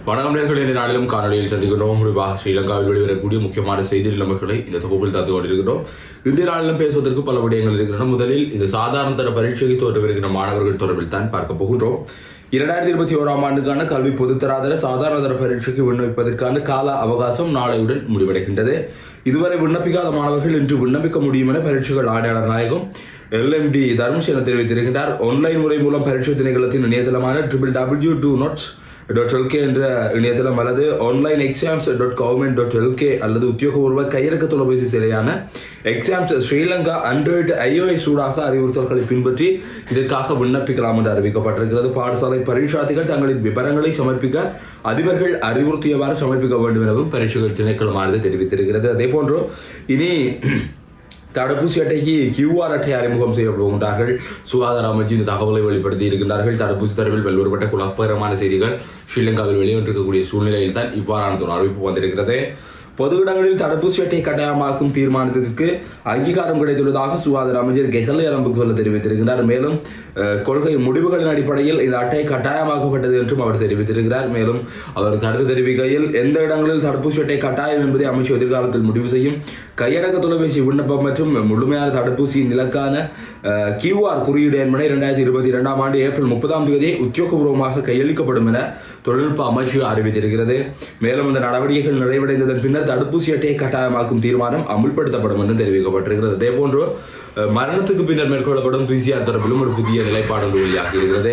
வணக்கம் நேர்கள் இந்த நாளிலும் காணொலியில் சந்திக்கிறோம் குறிப்பாக ஸ்ரீலங்காவில் வெளிவரக்கூடிய முக்கியமான செய்தி நிலைமைகளை இந்த தொகுப்பில் தந்து கொண்டிருக்கிறோம் இந்திய நாளிலும் பேசுவதற்கு பல விடயங்கள் இருக்கின்றன முதலில் இந்த சாதாரண தர பரீட்சைக்கு தோற்றவிருக்கிற மாணவர்கள் தொடர்பில் தான் பார்க்க போகின்றோம் இரண்டாயிரத்தி இருபத்தி ஓராம் ஆண்டுக்கான கல்வி பொதுத்தராதர சாதாரண தர பரீட்சைக்கு விண்ணப்பிப்பதற்கான கால அவகாசம் நாளையுடன் முடிவடைகின்றது இதுவரை விண்ணப்பிக்காத மாணவர்கள் இன்று விண்ணப்பிக்க முடியும் என பரீட்சைகள் ஆணையாளர் நாயகம் எல்எம்டி தர்மசேன தெரிவித்திருக்கிறார் ஆன்லைன் முறை மூலம் பரீட்சை திணைக்களத்தின் இணையதளமான triple W doenets dot LK என்ற இணையதளம் அல்லது online exams dot government dot LK அல்லது உத்தியோகபூர்வ கையடக்க தொலைபேசி சேவையான எக்ஸாம்ஸ் ஸ்ரீலங்கா ஆண்ட்ராய்டு ஐஓஎஸ் ஊடாக அறிவுறுத்தல்களை பின்பற்றி இதற்காக விண்ணப்பிக்கலாம் என்று அறிவிக்கப்பட்டிருக்கிறது பாடசாலை பரீட்சார்த்திகள் தங்களின் விவரங்களை சமர்ப்பிக்க அதிபர்கள் அறிவுறுத்தியவாறு சமர்ப்பிக்க வேண்டும் எனவும் பரீட்சைகள் திணைக்களமானது தெரிவித்திருக்கிறது அதே போன்று இனி தடுப்பூசி அட்டைக்கு கியூஆர் அட்டை அறிமுகம் செய்யப்படுகின்றார்கள் சுகாதார அமைச்சு இந்த தகவலை வெளிப்படுத்தி இருக்கின்றார்கள் தடுப்பூசி தொடர்பில் பல்வேறுபட்ட குழப்பகரமான செய்திகள் ஸ்ரீலங்காவில் வெளிவந்திருக்கக்கூடிய சூழ்நிலையில் தான் இவ்வாறான ஒரு அறிவிப்பு வந்திருக்கிறது பொது இடங்களில் தடுப்பூசி அட்டை கட்டாயமாக்கும் தீர்மானத்திற்கு அங்கீகாரம் கிடைத்துள்ளதாக சுகாதார அமைச்சர் கெஹலே அலம்புக்குவல தெரிவித்திருக்கிறார் மேலும் அஹ், கொள்கை முடிவுகளின் அடிப்படையில் இந்த அட்டை கட்டாயமாக்கப்பட்டது என்றும் அவர் தெரிவித்திருக்கிறார் மேலும் அவர் கருத்து தெரிவிக்கையில் எந்த இடங்களில் தடுப்பூசி அட்டை கட்டாயம் என்பதை அமைச்சர் எதிர்காலத்தில் முடிவு செய்யும் கையடக்க தொலைபேசி விண்ணப்பம் மற்றும் முழுமையான தடுப்பூசியின் இலக்கான கியூஆர் குறியீடு என்பன இரண்டாயிரத்தி இருபத்தி இரண்டாம் ஆண்டு ஏப்ரல் முப்பதாம் தேதி உத்தியோகபூர்வமாக கையளிக்கப்படும் என தொழில்நுட்ப அமைச்சு அறிவித்திருக்கிறது மேலும் இந்த நடவடிக்கைகள் நிறைவடைந்ததன் பின்னர் தடுப்பூசி அட்டையை கட்டாயமாக்கும் தீர்மானம் அமுல்படுத்தப்படும் என்று தெரிவிக்கப்பட்டிருக்கிறது அதேபோன்று அஹ், மரணத்துக்கு பின்னர் மேற்கொள்ளப்படும் பிசிஆர் தரப்பிலும் ஒரு புதிய நிலைப்பாடு ஒன்று வெளியாகி இருக்கிறது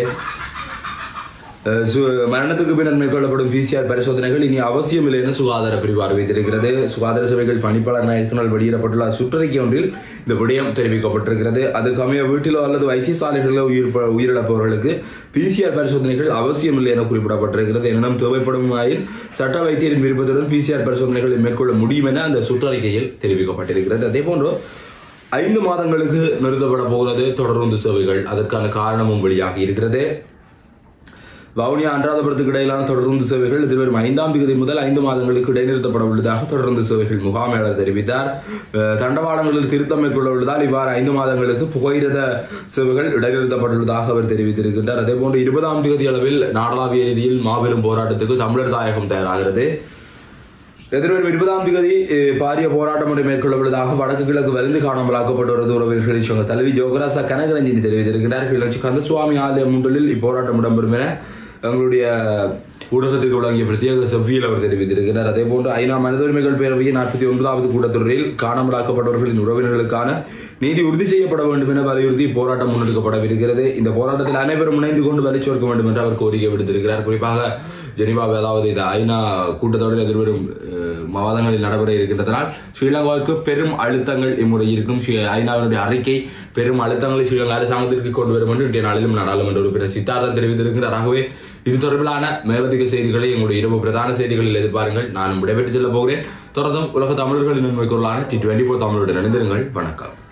அஹ் சு- மரணத்துக்கு பின்னர் மேற்கொள்ளப்படும் பிசிஆர் பரிசோதனைகள் இனி அவசியமில்லை என சுகாதார பிரிவு அறிவித்திருக்கிறது சுகாதார சேவைகள் பணிப்பாளர் நாயகத்தினால் வெளியிடப்பட்டுள்ள சுற்றறிக்கை ஒன்றில் இந்த விடயம் தெரிவிக்கப்பட்டிருக்கிறது அதற்கமைய வீட்டிலோ அல்லது வைத்தியசாலைகளிலோ உயிர் ப- உயிரிழப்பவர்களுக்கு பிசிஆர் பரிசோதனைகள் அவசியமில்லை என குறிப்பிடப்பட்டிருக்கிறது எனினும் தேவைப்படும் வகையில் சட்ட வைத்தியரின் விருப்பத்துடன் பிசிஆர் பரிசோதனைகளை மேற்கொள்ள முடியும் என அந்த சுற்றறிக்கையில் தெரிவிக்கப்பட்டிருக்கிறது அதேபோன்று ஐந்து மாதங்களுக்கு நிறுத்தப்பட போகிறது தொடர்ந்து சேவைகள் அதற்கான காரணமும் வெளியாகி இருக்கிறது வவுனியா அன்றாதபுரத்துக்கு இடையிலான தொடர்ந்து சேவைகள் எதிர்வரும் ஐந்தாம் தேதி முதல் ஐந்து மாதங்களுக்கு இடைநிறுத்தப்பட உள்ளதாக தொடர்ந்து சேவைகள் முகாமையாளர் தெரிவித்தார் அஹ், தண்டவாளங்களில் திருத்தம் மேற்கொள்ள உள்ளதால் இவ்வாறு ஐந்து மாதங்களுக்கு புகையிரத சேவைகள் இடைநிறுத்தப்பட்டுள்ளதாக அவர் தெரிவித்திருக்கின்றார் அதேபோன்று இருபதாம் தேதி அளவில் நாடளாவிய ரீதியில் மாபெரும் போராட்டத்துக்கு தமிழர் தாயகம் தயாராகிறது எதிர்வரும் இருபதாம் தேதி அஹ், பாரிய போராட்டம் ஒன்று மேற்கொள்ளப்படுவதாக வடக்கு கிழக்கு வலிந்து காணாமலாக்கப்பட்டுள்ளது உறவினர்களின் சங்க தலைவி ஜோகராசா கனகரஞ்சினி தெரிவித்திருக்கிறார் கிளர்ச்சி கந்தசுவாமி ஆலய முன்றலில் இப்போராட்டம் இடம்பெறும் என எங்களுடைய ஊடகத்திற்கு வழங்கிய பிரத்யேக செவ்வியில் அவர் தெரிவித்திருக்கிறார் அதே போன்று ஐநா மனித உரிமைகள் பேரவையின் நாற்பத்தி ஒன்பதாவது கூட்டத்தொடரில் காணாமலாக்கப்பட்டவர்களின் உறவினர்களுக்கான நீதி உறுதி செய்யப்பட வேண்டும் என வலியுறுத்தி போராட்டம் முன்னெடுக்கப்படவிருக்கிறது இந்த போராட்டத்தில் அனைவரும் இணைந்து கொண்டு வலி சேர்க்க வேண்டும் என்று அவர் கோரிக்கை விடுத்திருக்கிறார் குறிப்பாக ஜெனிவாவில் அதாவது இந்த ஐநா கூட்டத்தொடரில் எதிர்வரும் அஹ், மாதங்களில் நடைபெற இருக்கின்றதனால் ஸ்ரீலங்காவிற்கு பெரும் அழுத்தங்கள் இம்முறை இருக்கும் ஸ்ரீ- ஐநாவினுடைய அறிக்கை பெரும் அழுத்தங்களை ஸ்ரீலங்கா அரசாங்கத்திற்கு கொண்டு வரும் என்று இன்றைய நாளிலும் நாடாளுமன்ற உறுப்பினர் சித்தார்த்தன் தெரிவித்திருக்கிறார் ஆகவே இது தொடர்பிலான மேலதிக செய்திகளை எங்களுடைய இரவு பிரதான செய்திகளில் எதிர்பாருங்கள் நானும் விடைபெற்று செல்ல போகிறேன் தொடர்ந்தும் உலக தமிழர்களின் உண்மை குரலான டி டுவெண்டி ஃபோர் தமிழுடன் இணைந்திருங்கள் வணக்கம்